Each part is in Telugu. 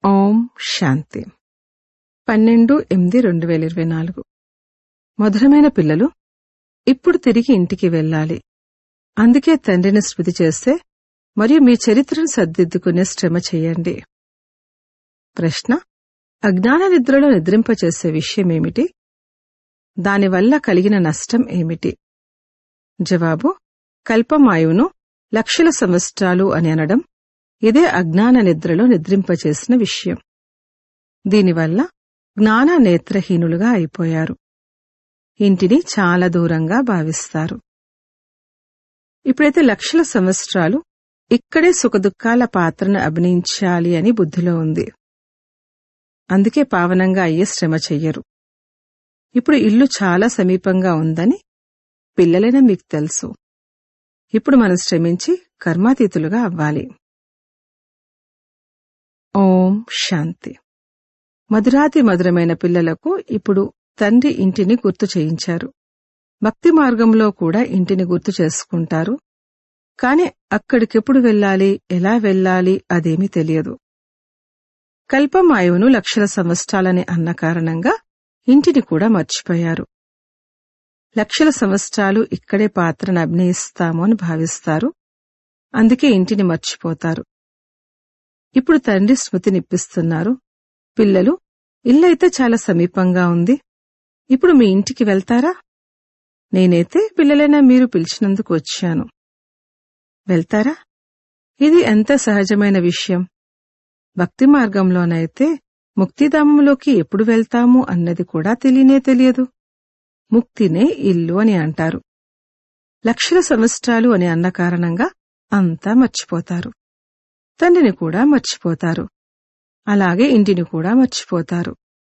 ఓం శాంతి పన్నెండు ఎనిమిది రెండు వేల ఇరవై నాలుగు మధురమైన పిల్లలు ఇప్పుడు తిరిగి ఇంటికి వెళ్ళాలి అందుకే తండ్రిని స్మృతి చేస్తే మరియు మీ చరిత్రను సర్దిద్దుకునే శ్రమ చేయండి ప్రశ్న అజ్ఞాన నిద్రలో నిద్రింపచేసే విషయమేమిటి దానివల్ల కలిగిన నష్టం ఏమిటి జవాబు కల్పమాయువును లక్షల సంవత్సరాలు అని అనడం ఇదే అజ్ఞాన నిద్రలో నిద్రింపచేసిన విషయం దీనివల్ల జ్ఞాన నేత్రహీనులుగా అయిపోయారు ఇంటిని చాలా దూరంగా భావిస్తారు ఇప్పుడైతే లక్షల సంవత్సరాలు ఇక్కడే సుఖదుఖాల పాత్రను అభినయించాలి అని బుద్ధిలో ఉంది అందుకే పావనంగా అయ్యే శ్రమ చెయ్యరు ఇప్పుడు ఇల్లు చాలా సమీపంగా ఉందని పిల్లలైనా మీకు తెలుసు ఇప్పుడు మనం శ్రమించి కర్మాతీతులుగా అవ్వాలి ఓం శాంతి మధురాతి మధురమైన పిల్లలకు ఇప్పుడు తండ్రి ఇంటిని గుర్తు చేయించారు భక్తి మార్గంలో కూడా ఇంటిని గుర్తు చేసుకుంటారు కాని అక్కడికెప్పుడు వెళ్ళాలి ఎలా వెళ్ళాలి అదేమీ తెలియదు కల్పమాయువును లక్షల సంవత్సరాలని అన్న కారణంగా ఇంటిని కూడా మర్చిపోయారు లక్షల సంవత్సరాలు ఇక్కడే పాత్రను అభినయిస్తాము అని భావిస్తారు అందుకే ఇంటిని మర్చిపోతారు ఇప్పుడు తండ్రి స్మృతినిప్పిస్తున్నారు పిల్లలు ఇల్లైతే చాలా సమీపంగా ఉంది ఇప్పుడు మీ ఇంటికి వెళ్తారా నేనైతే పిల్లలైనా మీరు పిలిచినందుకు వచ్చాను వెళ్తారా ఇది ఎంత సహజమైన విషయం భక్తి మార్గంలోనైతే ముక్తిధామంలోకి ఎప్పుడు వెళ్తాము అన్నది కూడా తెలియనే తెలియదు ముక్తినే ఇల్లు అని అంటారు లక్షల సంవత్సరాలు అని అన్న కారణంగా అంతా మర్చిపోతారు తండ్రిని కూడా మర్చిపోతారు అలాగే ఇంటిని కూడా మర్చిపోతారు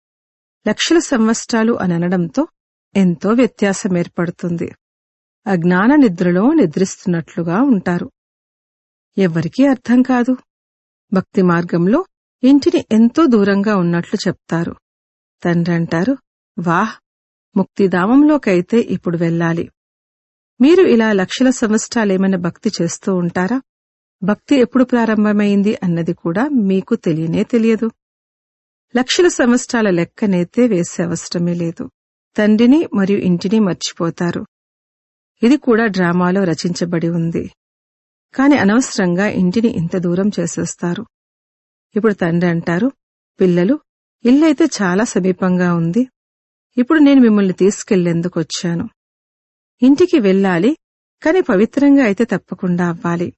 లక్షల సంవత్సరాలు అని అనడంతో ఎంతో వ్యత్యాసం ఏర్పడుతుంది అజ్ఞాన నిద్రలో నిద్రిస్తున్నట్లుగా ఉంటారు ఎవ్వరికీ అర్థం కాదు భక్తి మార్గంలో ఇంటిని ఎంతో దూరంగా ఉన్నట్లు చెప్తారు తండ్రి అంటారు వాహ్ ముక్తిధామంలోకైతే ఇప్పుడు వెళ్ళాలి మీరు ఇలా లక్షల సంవత్సరాలేమైనా భక్తి చేస్తూ ఉంటారా భక్తి ఎప్పుడు ప్రారంభమైంది అన్నది కూడా మీకు తెలియనే తెలియదు లక్షల సంవత్సరాల లెక్కనైతే వేసే అవసరమే లేదు తండ్రిని మరియు ఇంటిని మర్చిపోతారు ఇది కూడా డ్రామాలో రచించబడి ఉంది కాని అనవసరంగా ఇంటిని ఇంత దూరం చేసేస్తారు ఇప్పుడు తండ్రి అంటారు పిల్లలు ఇల్లైతే చాలా సమీపంగా ఉంది ఇప్పుడు నేను మిమ్మల్ని తీసుకెళ్లేందుకు వచ్చాను ఇంటికి వెళ్ళాలి కాని పవిత్రంగా అయితే తప్పకుండా అవ్వాలి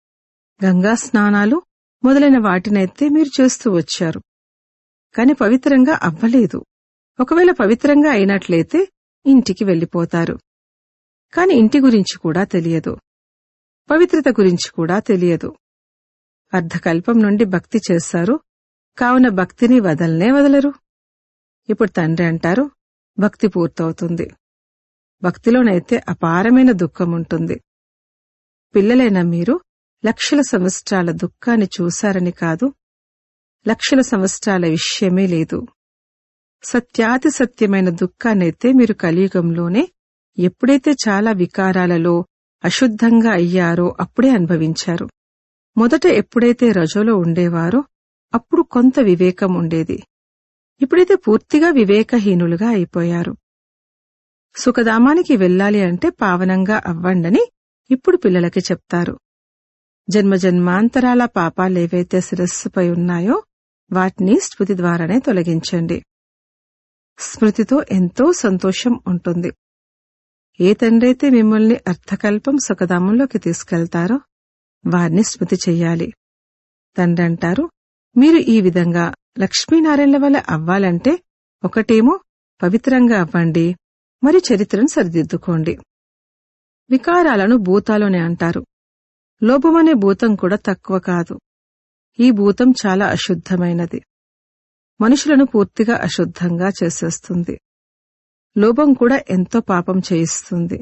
గంగా స్నానాలు మొదలైన వాటినైతే మీరు చేస్తూ వచ్చారు కాని పవిత్రంగా అవ్వలేదు ఒకవేళ పవిత్రంగా అయినట్లయితే ఇంటికి వెళ్లిపోతారు కాని ఇంటి గురించి కూడా తెలియదు పవిత్రత గురించి కూడా తెలియదు అర్ధకల్పం నుండి భక్తి చేస్తారు కావున భక్తిని వదలనే వదలరు ఇప్పుడు తండ్రి అంటారు భక్తి పూర్తవుతుంది భక్తిలోనైతే అపారమైన దుఃఖం ఉంటుంది పిల్లలైన మీరు లక్షల సంవత్సరాల దుఃఖాన్ని చూశారని కాదు లక్షల సంవత్సరాల విషయమే లేదు సత్యాతి సత్యమైన దుఃఖాన్నైతే మీరు కలియుగంలోనే ఎప్పుడైతే చాలా వికారాలలో అశుద్ధంగా అయ్యారో అప్పుడే అనుభవించారు మొదట ఎప్పుడైతే రజోలో ఉండేవారో అప్పుడు కొంత వివేకం ఉండేది ఇప్పుడైతే పూర్తిగా వివేకహీనులుగా అయిపోయారు సుఖధామానికి వెళ్ళాలి అంటే పావనంగా అవ్వండని ఇప్పుడు పిల్లలకి చెప్తారు జన్మజన్మాంతరాల పాపాలేవైతే శిరస్సుపై ఉన్నాయో వాటిని స్మృతి ద్వారానే తొలగించండి స్మృతితో ఎంతో సంతోషం ఉంటుంది ఏ తండ్రైతే మిమ్మల్ని అర్థకల్పం సుఖధామంలోకి తీసుకెళ్తారో వారిని స్మృతి చెయ్యాలి తండ్రి అంటారు మీరు ఈ విధంగా లక్ష్మీనారాయణల వల్ల అవ్వాలంటే ఒకటేమో పవిత్రంగా అవ్వండి మరి చరిత్రను సరిదిద్దుకోండి వికారాలను భూతాలోనే అంటారు లోభమనే భూతం కూడా తక్కువ కాదు ఈ భూతం చాలా అశుద్ధమైనది మనుషులను పూర్తిగా అశుద్ధంగా చేసేస్తుంది లోభం కూడా ఎంతో పాపం చేయిస్తుంది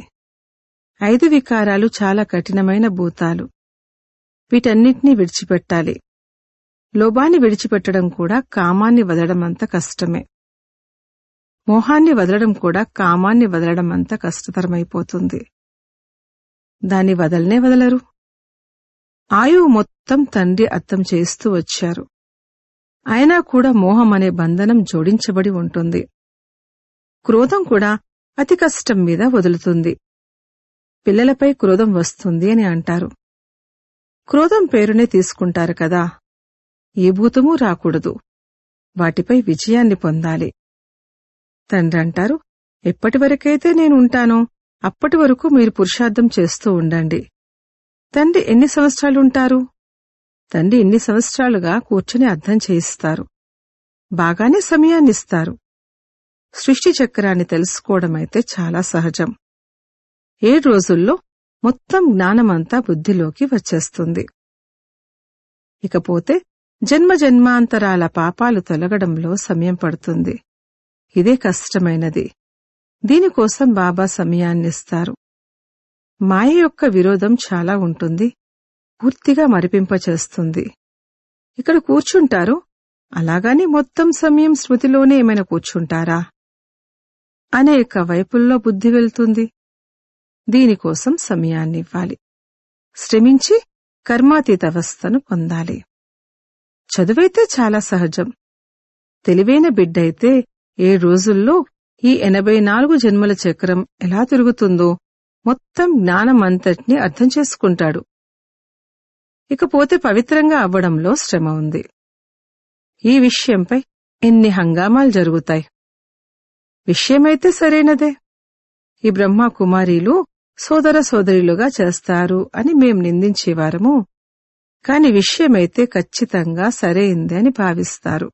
ఐదు వికారాలు చాలా కఠినమైన భూతాలు వీటన్నిటినీ విడిచిపెట్టాలి లోభాన్ని విడిచిపెట్టడం కూడా కామాన్ని వదలడం అంత కష్టమే మోహాన్ని వదలడం కూడా కామాన్ని వదలడం అంత కష్టతరమైపోతుంది దాన్ని వదలనే వదలరు ఆయువు మొత్తం తండ్రి అర్థం చేస్తూ వచ్చారు అయినా కూడా మోహం అనే బంధనం జోడించబడి ఉంటుంది క్రోధం కూడా అతి కష్టం మీద వదులుతుంది పిల్లలపై క్రోధం వస్తుంది అని అంటారు క్రోధం పేరునే తీసుకుంటారు కదా ఏ భూతమూ రాకూడదు వాటిపై విజయాన్ని పొందాలి తండ్రి అంటారు ఎప్పటి వరకైతే నేను ఉంటానో అప్పటి వరకు మీరు పురుషార్థం చేస్తూ ఉండండి తండ్రి ఎన్ని సంవత్సరాలుంటారు తండ్రి ఎన్ని సంవత్సరాలుగా కూర్చుని అర్థం చేయిస్తారు బాగానే సమయాన్నిస్తారు సృష్టి చక్రాన్ని తెలుసుకోవడమైతే చాలా సహజం ఏడు రోజుల్లో మొత్తం జ్ఞానమంతా బుద్ధిలోకి వచ్చేస్తుంది ఇకపోతే జన్మ జన్మాంతరాల పాపాలు తొలగడంలో సమయం పడుతుంది ఇదే కష్టమైనది దీనికోసం బాబా సమయాన్నిస్తారు మాయ యొక్క విరోధం చాలా ఉంటుంది పూర్తిగా మరిపింపచేస్తుంది ఇక్కడ కూర్చుంటారు అలాగాని మొత్తం సమయం స్మృతిలోనే ఏమైనా కూర్చుంటారా అనేక వైపుల్లో బుద్ధి వెళ్తుంది దీనికోసం సమయాన్నివ్వాలి శ్రమించి కర్మాతీత అవస్థను పొందాలి చదువైతే చాలా సహజం తెలివైన బిడ్డైతే ఏ రోజుల్లో ఈ ఎనభై నాలుగు జన్మల చక్రం ఎలా తిరుగుతుందో మొత్తం జ్ఞానమంతటిని అర్థం చేసుకుంటాడు ఇకపోతే పవిత్రంగా అవ్వడంలో శ్రమ ఉంది ఈ విషయంపై ఎన్ని హంగామాలు జరుగుతాయి విషయమైతే సరైనదే ఈ బ్రహ్మ కుమారీలు సోదర సోదరులుగా చేస్తారు అని మేం నిందించేవారము కాని విషయమైతే ఖచ్చితంగా సరైంది అని భావిస్తారు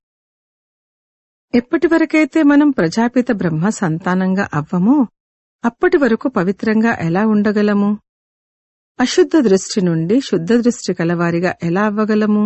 ఎప్పటి వరకైతే మనం ప్రజాపిత బ్రహ్మ సంతానంగా అవ్వమో అప్పటి వరకు పవిత్రంగా ఎలా ఉండగలము అశుద్ధ దృష్టి నుండి శుద్ధ దృష్టి కలవారిగా ఎలా అవ్వగలము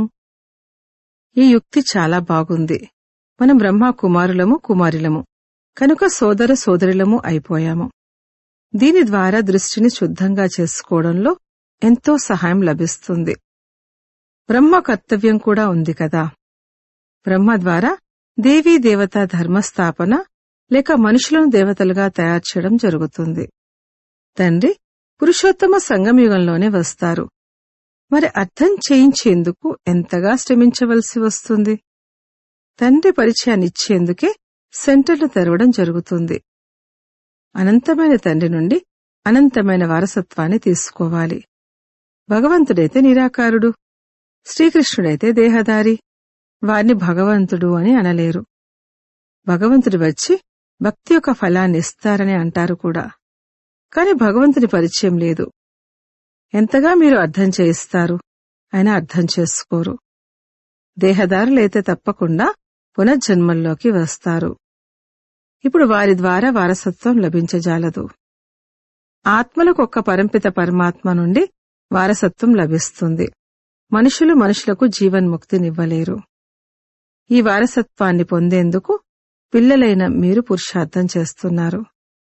ఈ యుక్తి చాలా బాగుంది మనం బ్రహ్మ కుమారులము కుమారులము కనుక సోదర సోదరులము అయిపోయాము దీని ద్వారా దృష్టిని శుద్ధంగా చేసుకోవడంలో ఎంతో సహాయం లభిస్తుంది బ్రహ్మ కర్తవ్యం కూడా ఉంది కదా బ్రహ్మ ద్వారా దేవీ దేవత ధర్మస్థాపన లేక మనుషులను దేవతలుగా తయారు చేయడం జరుగుతుంది తండ్రి పురుషోత్తమ సంగమయుగంలోనే వస్తారు మరి అర్థం చేయించేందుకు ఎంతగా శ్రమించవలసి వస్తుంది తండ్రి పరిచయాన్ని ఇచ్చేందుకే సెంటర్లు తెరవడం జరుగుతుంది అనంతమైన తండ్రి నుండి అనంతమైన వారసత్వాన్ని తీసుకోవాలి భగవంతుడైతే నిరాకారుడు శ్రీకృష్ణుడైతే దేహదారి వారిని భగవంతుడు అని అనలేరు భగవంతుడు వచ్చి భక్తి యొక్క ఫలాన్ని ఇస్తారని అంటారు కూడా కాని భగవంతుని పరిచయం లేదు ఎంతగా మీరు అర్థం చేయిస్తారు ఆయన అర్థం చేసుకోరు దేహదారులైతే తప్పకుండా పునర్జన్మల్లోకి వస్తారు ఇప్పుడు వారి ద్వారా వారసత్వం లభించజాలదు ఆత్మలకు ఒక్క పరంపిత పరమాత్మ నుండి వారసత్వం లభిస్తుంది మనుషులు మనుషులకు జీవన్ముక్తినివ్వలేరు ఈ వారసత్వాన్ని పొందేందుకు పిల్లలైన మీరు పురుషార్థం చేస్తున్నారు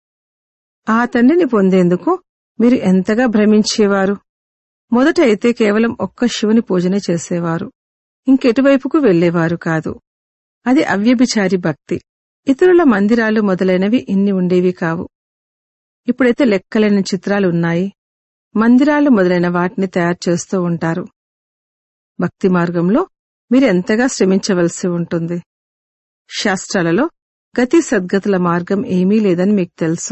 ఆ తండ్రిని పొందేందుకు మీరు ఎంతగా భ్రమించేవారు మొదట అయితే కేవలం ఒక్క శివుని పూజనే చేసేవారు ఇంకెటువైపుకు వెళ్లేవారు కాదు అది అవ్యభిచారి భక్తి ఇతరుల మందిరాలు మొదలైనవి ఇన్ని ఉండేవి కావు ఇప్పుడైతే లెక్కలేని చిత్రాలు ఉన్నాయి మందిరాలు మొదలైన వాటిని తయారు చేస్తూ ఉంటారు భక్తి మార్గంలో మీరు ఎంతగా శ్రమించవలసి ఉంటుంది శాస్త్రాలలో గతి సద్గతుల మార్గం ఏమీ లేదని మీకు తెలుసు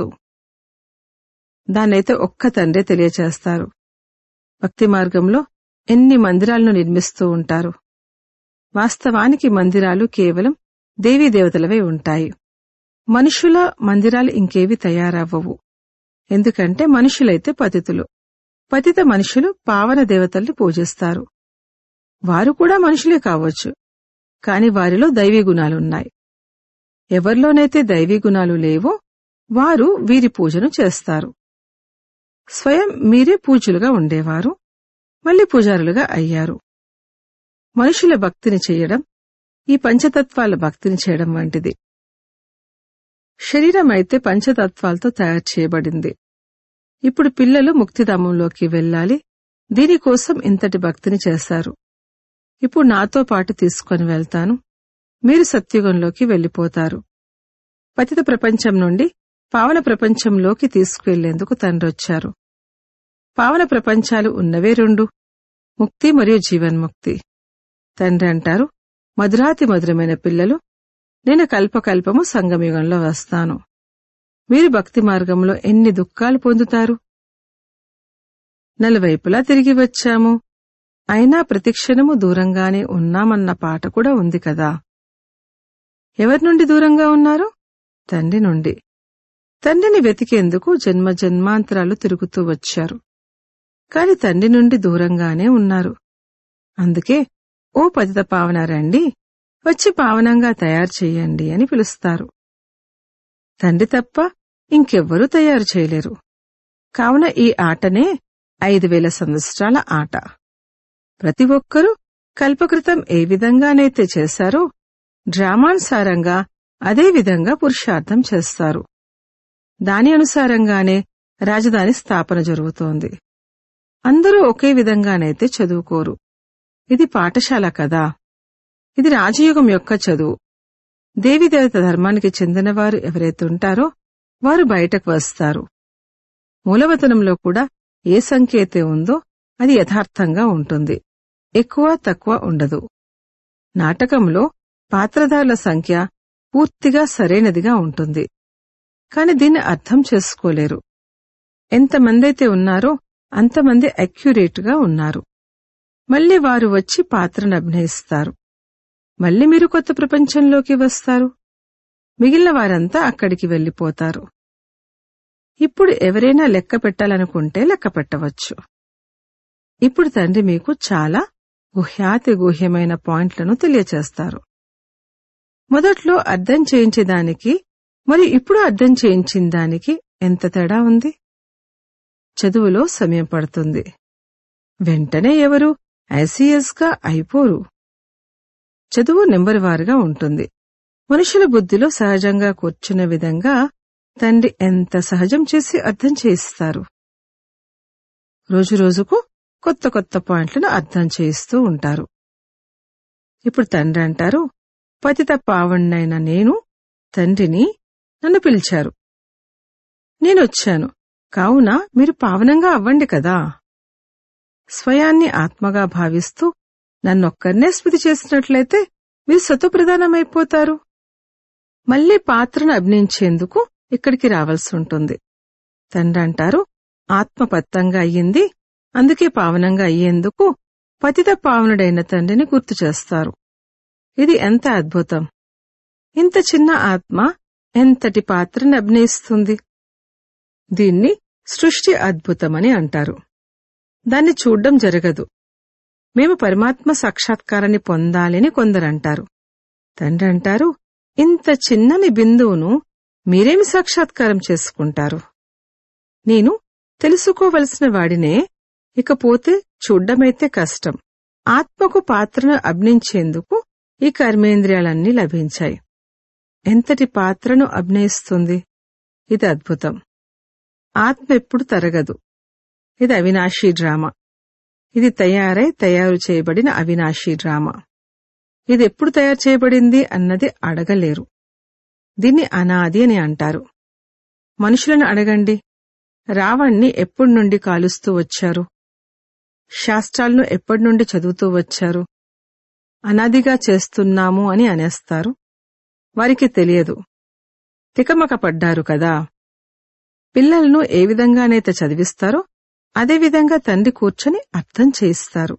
దాన్నైతే ఒక్క తండ్రే తెలియచేస్తారు భక్తి మార్గంలో ఎన్ని మందిరాలను నిర్మిస్తూ ఉంటారు వాస్తవానికి మందిరాలు కేవలం దేవీ దేవతలవే ఉంటాయి మనుషుల మందిరాలు ఇంకేవి తయారవ్వవు ఎందుకంటే మనుషులైతే పతితులు పతిత మనుషులు పావన దేవతల్ని పూజిస్తారు వారు కూడా మనుషులే కావచ్చు కాని వారిలో దైవీ గుణాలున్నాయి ఎవరిలోనైతే దైవీ గుణాలు లేవో వారు వీరి పూజను చేస్తారు స్వయం మీరే పూజలుగా ఉండేవారు మళ్ళీ పూజారులుగా అయ్యారు మనుషుల భక్తిని చేయడం ఈ పంచతత్వాల భక్తిని చేయడం వంటిది శరీరం అయితే పంచతత్వాలతో తయారు చేయబడింది ఇప్పుడు పిల్లలు ముక్తిధామంలోకి వెళ్ళాలి దీనికోసం ఇంతటి భక్తిని చేశారు ఇప్పుడు నాతో పాటు తీసుకొని వెళ్తాను మీరు సత్యుగంలోకి వెళ్లిపోతారు పతిత ప్రపంచం నుండి పావన ప్రపంచంలోకి తీసుకువెళ్లేందుకు తండ్రొచ్చారు పావన ప్రపంచాలు ఉన్నవే రెండు ముక్తి మరియు జీవన్ముక్తి తండ్రి అంటారు మధురాతి మధురమైన పిల్లలు నేను కల్పకల్పము సంగమయుగంలో వస్తాను మీరు భక్తి మార్గంలో ఎన్ని దుఃఖాలు పొందుతారు నలువైపులా తిరిగి వచ్చాము అయినా ప్రతిక్షణము దూరంగానే ఉన్నామన్న పాట కూడా ఉంది కదా ఎవరి నుండి దూరంగా ఉన్నారు తండ్రి నుండి తండ్రిని వెతికేందుకు జన్మ జన్మాంతరాలు తిరుగుతూ వచ్చారు కాని తండ్రి నుండి దూరంగానే ఉన్నారు అందుకే ఓ పతిత పావన రండి వచ్చి పావనంగా తయారు చెయ్యండి అని పిలుస్తారు తండ్రి తప్ప ఇంకెవ్వరూ తయారు చేయలేరు కావున ఈ ఆటనే ఐదు వేల సంవత్సరాల ఆట ప్రతి ఒక్కరూ కల్పకృతం ఏ విధంగానైతే చేశారో డ్రామానుసారంగా అదే విధంగా పురుషార్థం చేస్తారు దాని అనుసారంగానే రాజధాని స్థాపన జరుగుతోంది అందరూ ఒకే విధంగానైతే చదువుకోరు ఇది పాఠశాల కదా ఇది రాజయుగం యొక్క చదువు దేవిదేవత ధర్మానికి చెందినవారు ఎవరైతే ఉంటారో వారు బయటకు వస్తారు మూలవతనంలో కూడా ఏ సంఖ్య అయితే ఉందో అది యథార్థంగా ఉంటుంది ఎక్కువ తక్కువ ఉండదు నాటకంలో పాత్రధారుల సంఖ్య పూర్తిగా సరైనదిగా ఉంటుంది కాని దీన్ని అర్థం చేసుకోలేరు ఎంతమందైతే ఉన్నారో అంతమంది అక్యురేట్గా ఉన్నారు మళ్ళీ వారు వచ్చి పాత్రను అభినయిస్తారు మళ్ళీ మీరు కొత్త ప్రపంచంలోకి వస్తారు మిగిలిన వారంతా అక్కడికి వెళ్లిపోతారు ఇప్పుడు ఎవరైనా లెక్క పెట్టాలనుకుంటే లెక్క పెట్టవచ్చు ఇప్పుడు తండ్రి మీకు చాలా గుహ్యాతి గుహ్యమైన పాయింట్లను తెలియచేస్తారు మొదట్లో అర్థం చేయించేదానికి మరి ఇప్పుడు అర్థం చేయించిన దానికి ఎంత తేడా ఉంది చదువులో సమయం పడుతుంది వెంటనే ఎవరు ఐసీఎస్ గా అయిపోరు చదువు నెంబర్ వారుగా ఉంటుంది మనుషుల బుద్ధిలో సహజంగా కూర్చున్న విధంగా తండ్రి ఎంత సహజం చేసి అర్థం చేయిస్తారు రోజురోజుకు కొత్త కొత్త పాయింట్లను అర్థం చేయిస్తూ ఉంటారు ఇప్పుడు తండ్రి అంటారు పతిత పావణ్ణైన నేను తండ్రిని నన్ను పిలిచారు నేనొచ్చాను కావున మీరు పావనంగా అవ్వండి కదా స్వయాన్ని ఆత్మగా భావిస్తూ నన్నొక్కర్నే స్మృతి చేసినట్లయితే మీరు స్వతప్రధానమైపోతారు మళ్లీ పాత్రను అభినయించేందుకు ఇక్కడికి రావాల్సి ఉంటుంది తండ్రి అంటారు ఆత్మపత్తంగా అయ్యింది అందుకే పావనంగా అయ్యేందుకు పతిత పావనుడైన తండ్రిని గుర్తు చేస్తారు ఇది ఎంత అద్భుతం ఇంత చిన్న ఆత్మ ఎంతటి పాత్రను అభినయిస్తుంది దీన్ని సృష్టి అద్భుతమని అంటారు దాన్ని చూడ్డం జరగదు మేము పరమాత్మ సాక్షాత్కారాన్ని పొందాలని కొందరంటారు తండ్రి అంటారు ఇంత చిన్నని బిందువును మీరేమి సాక్షాత్కారం చేసుకుంటారు నేను తెలుసుకోవలసిన వాడినే ఇకపోతే చూడ్డమైతే కష్టం ఆత్మకు పాత్రను అభినయించేందుకు ఈ కర్మేంద్రియాలన్నీ లభించాయి ఎంతటి పాత్రను అభినయిస్తుంది ఇది అద్భుతం ఆత్మ ఎప్పుడు తరగదు ఇది అవినాశీ డ్రామా ఇది తయారై తయారు చేయబడిన అవినాశీ డ్రామా ఇది ఎప్పుడు తయారు చేయబడింది అన్నది అడగలేరు దీన్ని అనాది అని అంటారు మనుషులను అడగండి రావణ్ణి ఎప్పటి నుండి కాలుస్తూ వచ్చారు శాస్త్రాలను ఎప్పటి నుండి చదువుతూ వచ్చారు అనాదిగా చేస్తున్నాము అని అనేస్తారు వారికి తెలియదు తికమక పడ్డారు కదా పిల్లలను ఏ విధంగానైతే చదివిస్తారో అదేవిధంగా తండ్రి కూర్చొని అర్థం చేయిస్తారు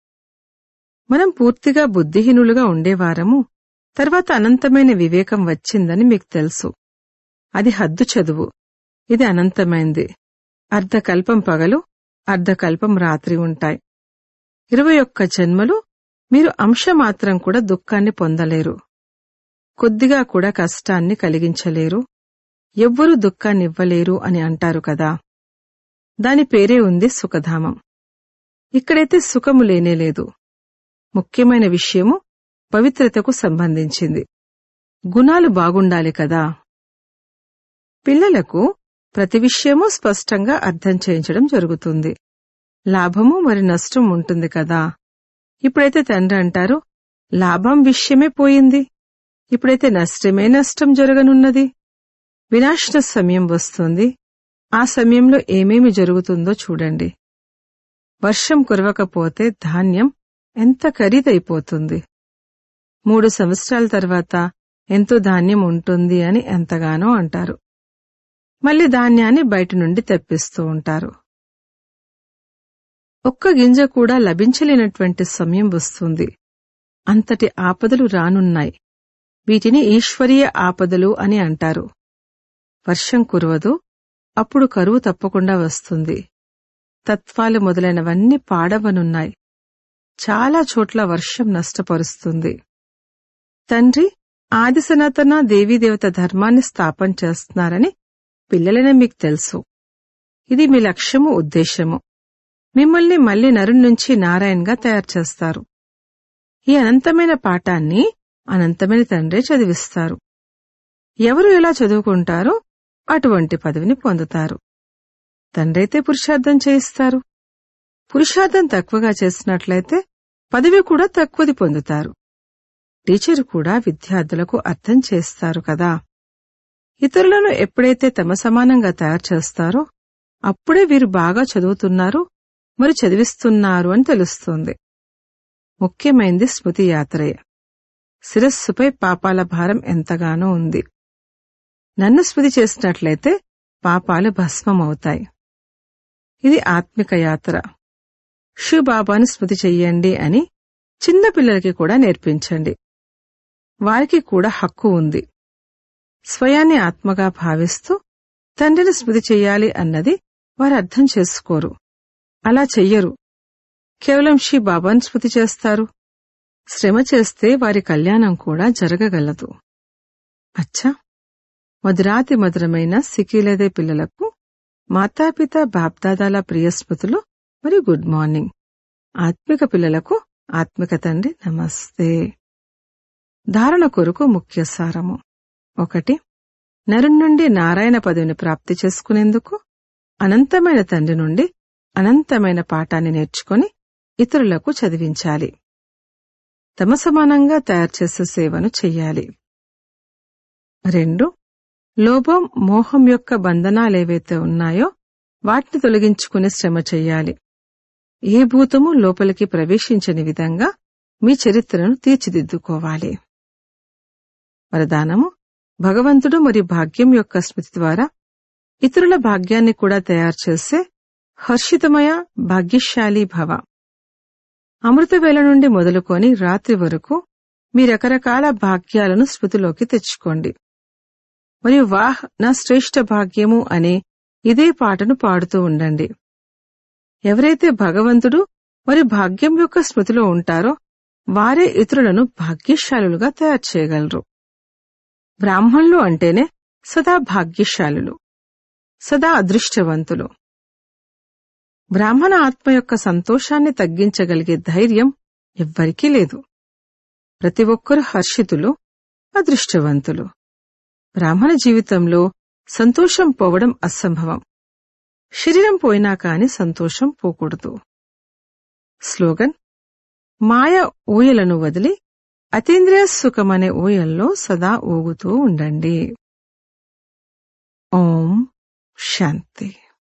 మనం పూర్తిగా బుద్ధిహీనులుగా ఉండేవారము తర్వాత అనంతమైన వివేకం వచ్చిందని మీకు తెలుసు అది హద్దు చదువు ఇది అనంతమైంది అర్ధకల్పం పగలు అర్ధకల్పం రాత్రి ఉంటాయి ఇరవై ఒక్క జన్మలు మీరు అంశమాత్రం కూడా దుఃఖాన్ని పొందలేరు కొద్దిగా కూడా కష్టాన్ని కలిగించలేరు ఎవ్వరూ దుఃఖాన్నివ్వలేరు అని అంటారు కదా దాని పేరే ఉంది సుఖధామం ఇక్కడైతే సుఖము లేనేలేదు ముఖ్యమైన విషయము పవిత్రతకు సంబంధించింది గుణాలు బాగుండాలి కదా పిల్లలకు ప్రతి విషయము స్పష్టంగా అర్థం చేయించడం జరుగుతుంది లాభము మరి నష్టం ఉంటుంది కదా ఇప్పుడైతే తండ్రి అంటారు లాభం విషయమే పోయింది ఇప్పుడైతే నష్టమే నష్టం జరగనున్నది వినాశన సమయం వస్తుంది ఆ సమయంలో ఏమేమి జరుగుతుందో చూడండి వర్షం కురవకపోతే ధాన్యం ఎంత ఖరీదైపోతుంది మూడు సంవత్సరాల తర్వాత ఎంతో ధాన్యం ఉంటుంది అని ఎంతగానో అంటారు మళ్ళీ ధాన్యాన్ని బయట నుండి తెప్పిస్తూ ఉంటారు ఒక్క గింజ కూడా లభించలేనటువంటి సమయం వస్తుంది అంతటి ఆపదలు రానున్నాయి వీటిని ఈశ్వరీయ ఆపదలు అని అంటారు వర్షం కురవదు అప్పుడు కరువు తప్పకుండా వస్తుంది తత్వాలు మొదలైనవన్నీ పాడవనున్నాయి చాలా చోట్ల వర్షం నష్టపరుస్తుంది తండ్రి ఆది సనాతన దేవీదేవత ధర్మాన్ని స్థాపన చేస్తున్నారని పిల్లలనే మీకు తెలుసు ఇది మీ లక్ష్యము ఉద్దేశము మిమ్మల్ని మళ్లీ నరుని నుంచి నారాయణ్గా తయారు చేస్తారు ఈ అనంతమైన పాఠాన్ని అనంతమైన తండ్రే చదివిస్తారు ఎవరు ఎలా చదువుకుంటారో అటువంటి పదవిని పొందుతారు తండ్రైతే పురుషార్థం చేయిస్తారు పురుషార్థం తక్కువగా చేసినట్లయితే పదవి కూడా తక్కువది పొందుతారు టీచర్ కూడా విద్యార్థులకు అర్థం చేస్తారు కదా ఇతరులను ఎప్పుడైతే తమ సమానంగా తయారు చేస్తారో అప్పుడే వీరు బాగా చదువుతున్నారు మరి చదివిస్తున్నారు అని తెలుస్తుంది ముఖ్యమైంది స్మృతి యాత్రయే శిరస్సుపై పాపాల భారం ఎంతగానో ఉంది నన్ను స్మృతి చేసినట్లయితే పాపాలు భస్మమవుతాయి ఇది ఆత్మిక యాత్ర శివబాబాను స్మృతి చెయ్యండి అని చిన్న పిల్లలకి కూడా నేర్పించండి వారికి కూడా హక్కు ఉంది స్వయాన్ని ఆత్మగా భావిస్తూ తండ్రిని స్మృతి చెయ్యాలి అన్నది వారు అర్థం చేసుకోరు అలా చెయ్యరు కేవలం శ్రీ బాబాను స్మృతి చేస్తారు శ్రమ చేస్తే వారి కళ్యాణం కూడా జరగగలదు అచ్చా మధురాతి మధురమైన సిక్కిలేదే పిల్లలకు మాతాపిత బాప్దాదాల ప్రియ స్మృతులు మరియు గుడ్ మార్నింగ్ ఆత్మిక పిల్లలకు ఆత్మిక తండ్రి నమస్తే ధారణ కొరకు ముఖ్య సారము ఒకటి నరు నుండి నారాయణ పదవిని ప్రాప్తి చేసుకునేందుకు అనంతమైన తండ్రి నుండి అనంతమైన పాఠాన్ని నేర్చుకొని ఇతరులకు చదివించాలి తమ సమానంగా తయారు చేసే సేవను చెయ్యాలి రెండు లోభం మోహం యొక్క బంధనాలేవైతే ఉన్నాయో వాటిని తొలగించుకునే శ్రమ చెయ్యాలి ఏ భూతము లోపలికి ప్రవేశించని విధంగా మీ చరిత్రను తీర్చిదిద్దుకోవాలి వరదానము భగవంతుడు మరియు భాగ్యం యొక్క స్మృతి ద్వారా ఇతరుల భాగ్యాన్ని కూడా తయారు చేసే హర్షితమయ భాగ్యశాలి భవ అమృతవేళ నుండి మొదలుకొని రాత్రి వరకు మీ రకరకాల భాగ్యాలను స్మృతిలోకి తెచ్చుకోండి మరియు వాహ్ నా శ్రేష్ఠ భాగ్యము అనే ఇదే పాటను పాడుతూ ఉండండి ఎవరైతే భగవంతుడు మరియు భాగ్యం యొక్క స్మృతిలో ఉంటారో వారే ఇతరులను భాగ్యశాలులుగా తయారు చేయగలరు బ్రాహ్మణులు అంటేనే సదా భాగ్యశాలులు సదా అదృష్టవంతులు బ్రాహ్మణ ఆత్మ యొక్క సంతోషాన్ని తగ్గించగలిగే ధైర్యం ఎవ్వరికీ లేదు ప్రతి ఒక్కరు హర్షితులు అదృష్టవంతులు బ్రాహ్మణ జీవితంలో సంతోషం పోవడం అసంభవం శరీరం పోయినా కాని సంతోషం పోకూడదు స్లోగన్ మాయ ఊయలను వదిలి అతీంద్రియ సుఖమనే ఊయల్లో సదా ఊగుతూ ఉండండి ఓం శాంతి